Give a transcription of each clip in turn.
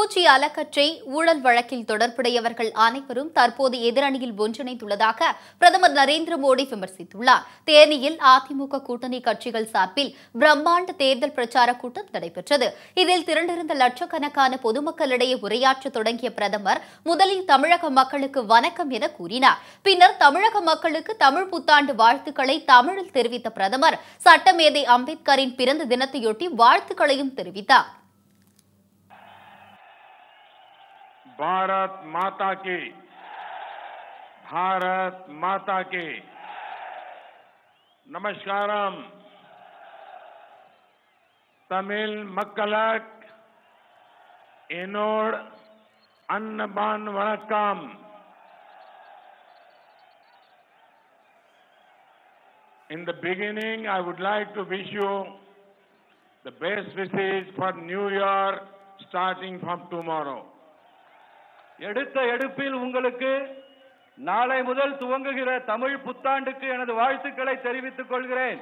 பூச்சி அலக்கற்றை ஊழல் வழக்கில் தொடர்புடையவர்கள் அனைவரும் தற்போது எதிரணியில் ஒன்றிணைந்துள்ளதாக பிரதமர் நரேந்திர மோடி விமர்சித்துள்ளார் தேனியில் அதிமுக கூட்டணி கட்சிகள் சார்பில் பிரம்மாண்ட தேர்தல் பிரச்சார கூட்டம் நடைபெற்றது இதில் திரண்டிருந்த லட்சக்கணக்கான பொதுமக்களிடையே உரையாற்ற தொடங்கிய பிரதமர் முதலில் தமிழக மக்களுக்கு வணக்கம் என கூறினார் பின்னர் தமிழக மக்களுக்கு தமிழ் புத்தாண்டு வாழ்த்துக்களை தமிழில் தெரிவித்த பிரதமர் சட்டமேதை அம்பேத்கரின் பிறந்த தினத்தையொட்டி வாழ்த்துக்களையும் தெரிவித்தார் भारत माता की भारत माता की नमस्कारम तमिल मक्कलक इनोड अन्नबान वणक्कम In the beginning, I would like to wish you the best wishes for New Year starting from tomorrow. எடுத்த எடுப்பில் உங்களுக்கு நாளை முதல் துவங்குகிற தமிழ் புத்தாண்டுக்கு எனது வாழ்த்துக்களை தெரிவித்துக் கொள்கிறேன்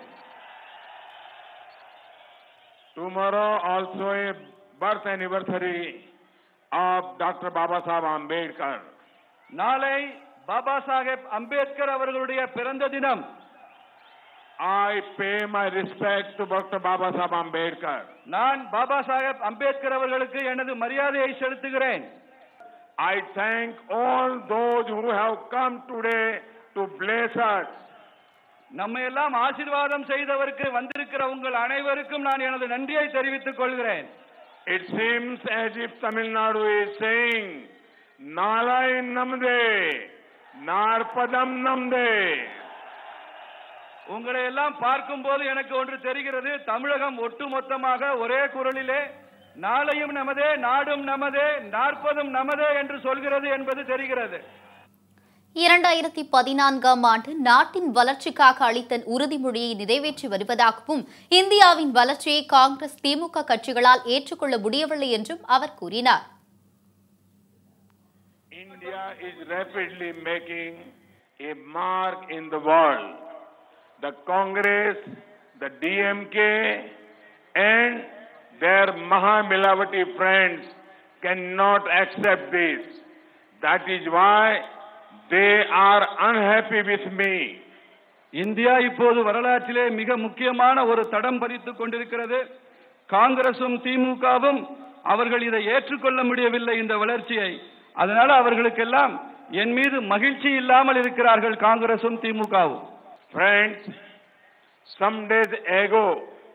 Tomorrow also a birth anniversary of Dr. Baba Sahib Ambedkar. நாளை பாபா சாஹேப் அம்பேத்கர் அவர்களுடைய பிறந்த தினம் I pay my respect to Dr. Baba Sahib Ambedkar. நான் பாபா சாஹேப் அம்பேத்கர் அவர்களுக்கு எனது மரியாதையை செலுத்துகிறேன் I thank all those who have come today to bless us. நம்மை எல்லாம் ஆசீர்வாதம் செய்தவருக்கு வந்திருக்கிற உங்கள் அனைவருக்கும் நான் எனது நன்றியை தெரிவித்துக் கொள்கிறேன் It seems as if Tamil Nadu is saying, Nalai Namde, Narpadam Namde. உங்களை எல்லாம் பார்க்கும்போது எனக்கு ஒன்று தெரிகிறது தமிழகம் ஒட்டுமொத்தமாக ஒரே குரலிலே நாளையும் நமதே நாடும் நமதே நாற்பதும் நமதே என்று சொல்கிறது என்பது தெரிகிறது இரண்டாயிரத்தி பதினான்காம் ஆண்டு நாட்டின் வளர்ச்சிக்காக அளித்த உறுதிமொழியை நிறைவேற்றி வருவதாகவும் இந்தியாவின் வளர்ச்சியை காங்கிரஸ் திமுக கட்சிகளால் ஏற்றுக்கொள்ள முடியவில்லை என்றும் அவர் கூறினார் India is rapidly making a mark in the world. The Congress, the DMK, and their Mahamilavati friends cannot accept this. That is why they are unhappy with me. India இப்போது வரலாற்றிலே மிக முக்கியமான ஒரு தடம் பதித்துக் கொண்டிருக்கிறது காங்கிரசும் திமுகவும் அவர்கள் இதை ஏற்றுக்கொள்ள முடியவில்லை இந்த வளர்ச்சியை அதனால அவர்களுக்கெல்லாம் என் மீது மகிழ்ச்சி இல்லாமல் இருக்கிறார்கள் காங்கிரசும் திமுகவும் Friends, some days ago,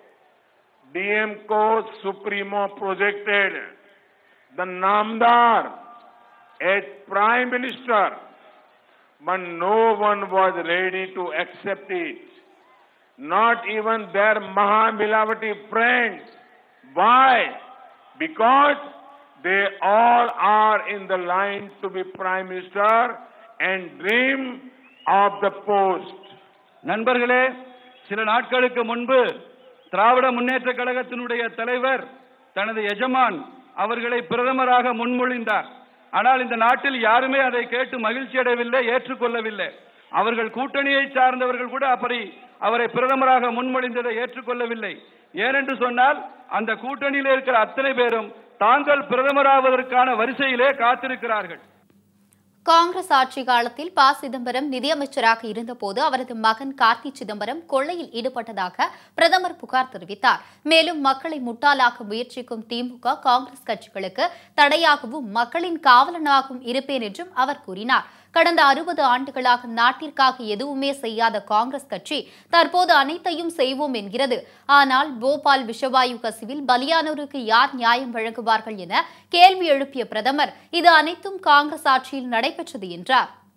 DMCO Supremo projected the Namdar as Prime Minister, but no one was ready to accept it. Not even their Mahamilavati friends. Why? Because they all are in the line to be Prime Minister and dream of the post. நண்பர்களே சில நாட்களுக்கு முன்பு திராவிட முன்னேற்ற கழகத்தினுடைய தலைவர் தனது எஜமான் அவர்களை பிரதமராக முன்மொழிந்தார் ஆனால் இந்த நாட்டில் யாருமே அதை கேட்டு மகிழ்ச்சி அடையவில்லை ஏற்றுக்கொள்ளவில்லை அவர்கள் கூட்டணியை சார்ந்தவர்கள் கூட அப்படி அவரை பிரதமராக முன்மொழிந்ததை ஏற்றுக்கொள்ளவில்லை ஏனென்று சொன்னால் அந்த கூட்டணியில் இருக்கிற அத்தனை பேரும் தாங்கள் பிரதமராவதற்கான வரிசையிலே காத்திருக்கிறார்கள் காங்கிரஸ் ஆட்சி காலத்தில் ப சிதம்பரம் நிதியமைச்சராக இருந்தபோது அவரது மகன் கார்த்தி சிதம்பரம் கொள்ளையில் ஈடுபட்டதாக பிரதமர் புகார் தெரிவித்தார் மேலும் மக்களை முட்டாளாக்க முயற்சிக்கும் திமுக காங்கிரஸ் கட்சிகளுக்கு தடையாகவும் மக்களின் காவலனாகவும் இருப்பேன் என்றும் அவர் கூறினார் கடந்த அறுபது ஆண்டுகளாக நாட்டிற்காக எதுவுமே செய்யாத காங்கிரஸ் கட்சி தற்போது அனைத்தையும் செய்வோம் என்கிறது ஆனால் போபால் விஷவாயு கசிவில் பலியானோருக்கு யார் நியாயம் வழங்குவார்கள் என கேள்வி எழுப்பிய பிரதமர் இது அனைத்தும் காங்கிரஸ் ஆட்சியில் நடைபெற்றது என்றார்